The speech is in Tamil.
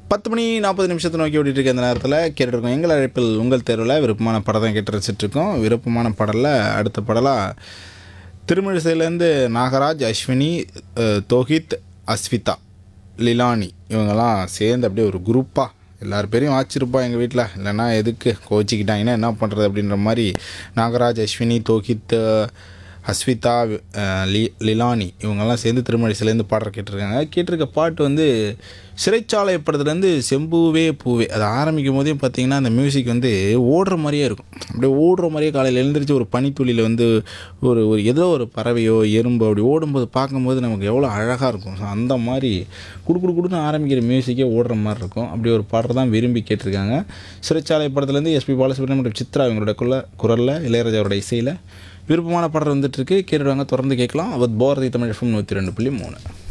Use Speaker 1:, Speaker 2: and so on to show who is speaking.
Speaker 1: பத்து மணி நாற்பது நிமிஷத்தை நோக்கி ஓடிட்டு இருக்க இந்த நேரத்தில் கேட்டுருக்கோம் எங்கள் அழைப்பில் உங்கள் தேர்வில் விருப்பமான படம் தான் கேட்டு ரசிச்சிட்ருக்கோம் விருப்பமான படலில் அடுத்த படலாக திருமிழிசையிலேருந்து நாகராஜ் அஸ்வினி அஹ், தோஹித் அஸ்விதா லிலானி இவங்கெல்லாம் சேர்ந்து அப்படியே ஒரு குரூப்பாக எல்லார் பேரையும் ஆச்சிருப்பா எங்கள் வீட்டில் இல்லைன்னா எதுக்கு கோச்சிக்கிட்டாங்கன்னா என்ன பண்ணுறது அப்படின்ற மாதிரி நாகராஜ் அஸ்வினி தோஹித் அஹ், அஸ்விதா அஹ், லி லிலானி இவங்கெல்லாம் சேர்ந்து திருமழிசையிலேருந்து பாடுற கேட்டிருக்காங்க கேட்டிருக்க பாட்டு வந்து சிறைச்சாலை படத்துலேருந்து செம்பூவே பூவே அது ஆரம்பிக்கும் போதே பார்த்தீங்கன்னா அந்த மியூசிக் வந்து ஓடுற மாதிரியே இருக்கும் அப்படியே ஓடுற மாதிரியே காலையில் எழுந்திரிச்சு ஒரு பனித்துளியில் வந்து ஒரு ஒரு ஏதோ ஒரு பறவையோ எறும்போ அப்படி ஓடும்போது பார்க்கும்போது நமக்கு எவ்வளோ அழகாக இருக்கும் ஸோ அந்த மாதிரி குடு குடு குடுன்னு ஆரம்பிக்கிற மியூசிக்கே ஓடுற மாதிரி இருக்கும் அப்படி ஒரு பாட்டை தான் விரும்பி கேட்டிருக்காங்க சிறைச்சாலை படத்துலேருந்து எஸ்பி பாலசுப்ரமணியம் மற்றும் சித்ரா இவங்களோட குரல குரலில் இளையராஜாவோட இசையில் விருப்பமான பாடல் வந்துட்டு இருக்கு கேட்டுடுவாங்க தொடர்ந்து கேட்கலாம் அவர் பாரதி தமிழ் எஃப்எம் நூற்றி ரெண்டு புள்ளி மூணு